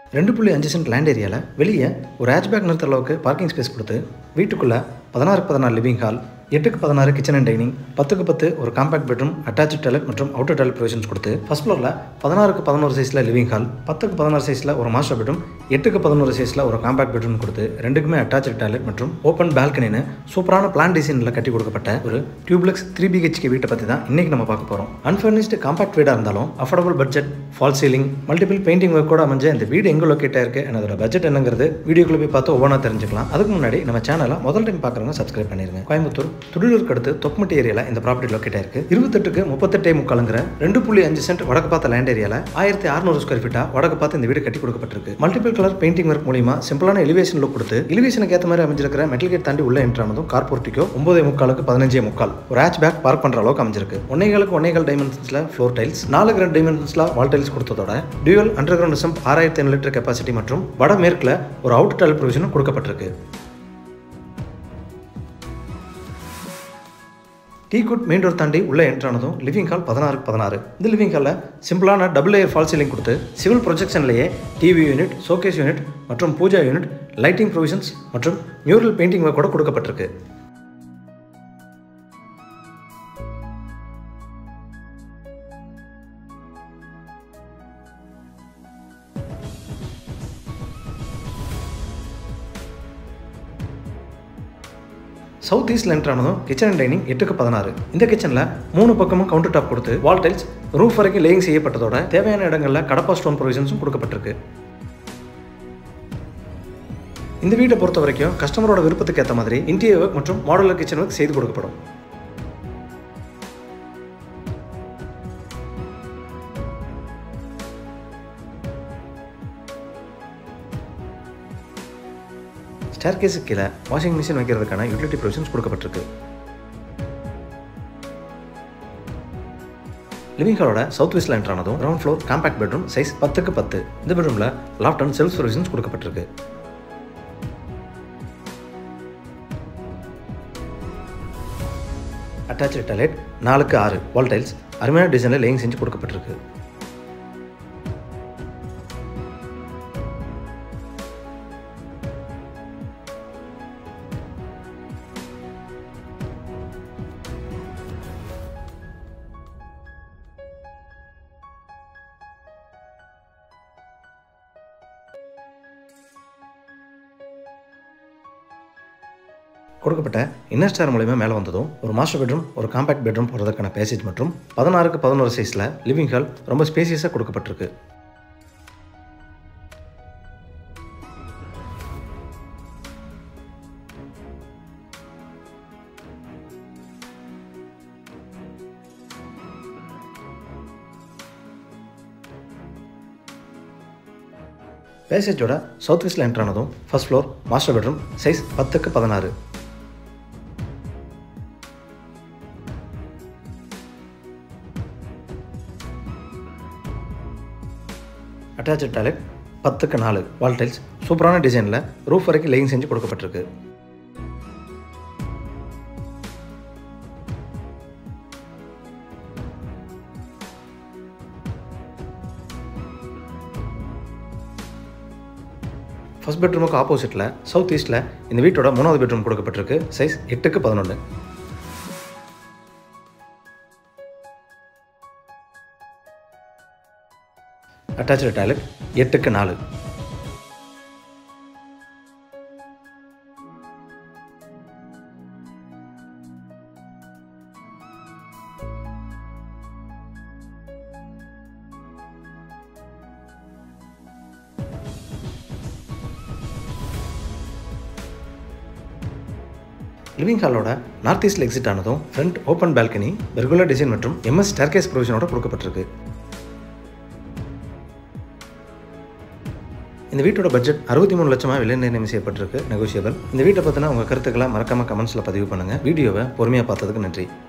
ரெண்டு புள்ளி அஞ்சு சென்ட் லேண்ட் ஏரியாவில் வெளியே ஒரு ஹேட்ச்பேக் நிறுத்த அளவுக்கு பார்க்கிங் ஸ்பேஸ் கொடுத்து வீட்டுக்குள்ளே பதினாறுக்கு பதினாறு லிவிங் ஹால் எட்டுக்கு பதினாறு கிச்சன் அண்ட் டைனிங் பத்துக்கு பத்து ஒரு காம்பேக்ட் பெட்ரூம் அட்டாச் டாய்லெட் மற்றும் அவுட்டர் டாய்லெட் ப்ரொவிஷன்ஸ் கொடுத்து ஃபர்ஸ்ட் ஃப்ளோரில் பதினாறுக்கு பதினோரு சைஸில் லிவிங் ஹால் பத்துக்கு பதினாறு சைஸில் ஒரு மாஸ்டர் பெட்ரூம் எட்டுக்கு பதினோரு சைஸில் ஒரு காம்பேக்ட் பெட்ரூம் கொடுத்து ரெண்டுக்குமே அட்டாச் டாய்லெட் மற்றும் ஓப்பன் பால்கனின்னு சூப்பரான பிளான் டிசைனில் கட்டி கொடுக்கப்பட்ட ஒரு டியூப்லெக்ஸ் த்ரீ பிஹெச்கே வீட்டை பற்றி தான் இன்றைக்கி நம்ம பார்க்க போகிறோம் அன்ஃபர்னிஷ்டு காம்பேக்ட் வீடாக இருந்தாலும் affordable budget fall ceiling multiple painting ஒர்க்கோட அமைஞ்ச இந்த வீடு எங்கே லொக்கேட் ஆயிருக்கு அதோட பட்ஜெட் என்னங்கிறது வீடியோக்குள்ள போய் பார்த்து ஒவ்வொன்றா தெரிஞ்சுக்கலாம் அதுக்கு முன்னாடி நம்ம சேனலை முதல் டைம் பார்க்குறவங்க சப்ஸ்கிரைப் பண்ணிருங்க கோயம்புத்தூர் துடிலூருக்கு அடுத்து தொக்குமட்டி ஏரியாவில் இந்த ப்ராப்பர்ட்டி லொக்கேட் ஆயிருக்கு இருபத்தெட்டுக்கு முப்பத்தெட்டே முக்காலுங்கிற ரெண்டு புள்ளி அஞ்சு சென்ட் வடக்கு பார்த்த லேண்ட் ஏரியாவில் ஆயிரத்தி அறுநூறு ஸ்கொயர் ஃபீட்டா வடக்கு பார்த்து இந்த வீடு கட்டி கொடுக்கப்பட்டிருக்கு மல்டிபிள் கலர் பெயிண்டிங் ஒர்க் மூலியமா சிம்பிளான எலிவேஷன் லுக் கொடுத்து எலிவேஷனுக்கு ஏற்ற மாதிரி அமைஞ்சிருக்கிற மெட்டல் கேட் தாண்டி உள்ள என்ட்ரானதும் கார் போர்ட்டிக்கோ ஒன்பதே முக்காலுக்கு பதினஞ்சே முக்கால் ஒரு ஹேட்ச் பேக் பார்க் பண்ற அளவுக்கு அமைஞ்சிருக்கு ஒன்னேகாலுக்கு ஒன்னேகால் டைமென்ஷன்ஸ்ல ஃப்ளோர் டைல்ஸ் நாலு ரெண்டு டைமென்ஷன்ஸ்ல வால் டைல்ஸ் கொடுத்ததோட டியூவல் அண்டர் கிரவுண்ட் சம்ப் ஆறாயிரத்தி ஐநூறு லிட்டர் கெப்பாசிட்டி மற்றும் வட மேற்குல ஒரு அவுட் டைல் ப்ரொவிஷனும் கொடுக்கப்பட்டிருக்கு டீ குட் மெயின் டோர் தாண்டி உள்ள என்ட்ரானதும் லிவிங் ஹால் பதினாறுக்கு பதினாறு இந்த லிவிங் ஹாலில் சிம்பிளான டபுள் லேயர் ஃபால் சீலிங் கொடுத்து சிவில் ப்ரொஜெக்ஷன்லேயே டிவி யூனிட் ஷோகேஸ் யூனிட் மற்றும் பூஜா யூனிட் லைட்டிங் ப்ரொவிஷன்ஸ் மற்றும் மியூரல் பெயிண்டிங் ஒர்க் கூட கொடுக்கப்பட்டிருக்கு சவுத் ஈஸ்ட்ல என்ட்ரானதும் கிச்சன் அண்ட் டைனிங் எட்டுக்கு பதினாறு இந்த கிச்சனில் மூணு பக்கமும் கவுண்டர் டாப் கொடுத்து வால் டைல்ஸ் ரூஃப் வரைக்கும் லேயிங் செய்யப்பட்டதோட தேவையான இடங்களில் கடப்பா ஸ்டோன் ப்ரொவிஷன்ஸும் கொடுக்கப்பட்டிருக்கு இந்த வீட்டை பொறுத்த வரைக்கும் கஸ்டமரோட விருப்பத்துக்கு ஏற்ற மாதிரி இன்டீரியர் ஒர்க் மற்றும் மாடலர் கிச்சன் ஒர்க் செய்து கொடுக்கப்படும் ஸ்டேர் கேஸுக்கு கீழே வாஷிங் மிஷின் வைக்கிறதுக்கான யூட்டிலிட்டி ப்ரொவிஷன்ஸ் கொடுக்கப்பட்டிருக்கு லிவிங் ஹாலோட சவுத் வெஸ்ட்ல என்ட்ரானதும் ground floor compact bedroom size பத்துக்கு பத்து இந்த பெட்ரூமில் லாஃப்ட் அண்ட் செல்ஃப் ப்ரொவிஷன்ஸ் கொடுக்கப்பட்டிருக்கு அட்டாச்சு டாய்லெட் நாலுக்கு ஆறு வால் டைல்ஸ் அருமையான டிசைனில் லேயிங் செஞ்சு கொடுக்கப்பட்டிருக்கு கொடுக்கப்பட்ட இன்னர் ஸ்டார் மூலயமா மேலே வந்ததும் ஒரு மாஸ்டர் பெட்ரூம் ஒரு காம்பேக்ட் பெட்ரூம் போகிறதுக்கான பேசேஜ் மற்றும் பதினாறுக்கு பதினோரு சைஸில் லிவிங் ஹால் ரொம்ப ஸ்பேசியஸாக கொடுக்கப்பட்டிருக்கு பேசேஜோட சவுத் வெஸ்டில் என்ட்ரானதும் first floor master bedroom size பத்துக்கு பதினாறு அட்டாச்சு டாய்லெட் பத்துக்கு நாலு வால் டைல்ஸ் சூப்பரான டிசைனில் ரூஃப் வரைக்கும் லேயிங் செஞ்சு கொடுக்கப்பட்டிருக்கு ஃபர்ஸ்ட் பெட்ரூமுக்கு ஆப்போசிட்டில் சவுத் ஈஸ்ட்டில் இந்த வீட்டோட மூணாவது பெட்ரூம் கொடுக்கப்பட்டிருக்கு சைஸ் எட்டுக்கு பதினொன்று அட்டாச்சு டாய்லெட் எட்டுக்கு நாலு லிவிங் ஹாலோட நார்த் ஈஸ்ட்ல எக்ஸிட் ஆனதும் front open balcony regular design மற்றும் எம்எஸ் ஸ்டேர்கேஸ் ப்ரொவிஷனோட கொடுக்கப்பட்டிருக்கு இந்த வீட்டோட பட்ஜெட் அறுபத்தி மூணு லட்சமாக விலை நிர்ணயம் செய்யப்பட்டிருக்கு நெகோசியபிள் இந்த வீட்டை பற்றின உங்கள் கருத்துக்களை மறக்காம கமெண்ட்ஸில் பதிவு பண்ணுங்கள் வீடியோவை பொறுமையாக பார்த்ததுக்கு நன்றி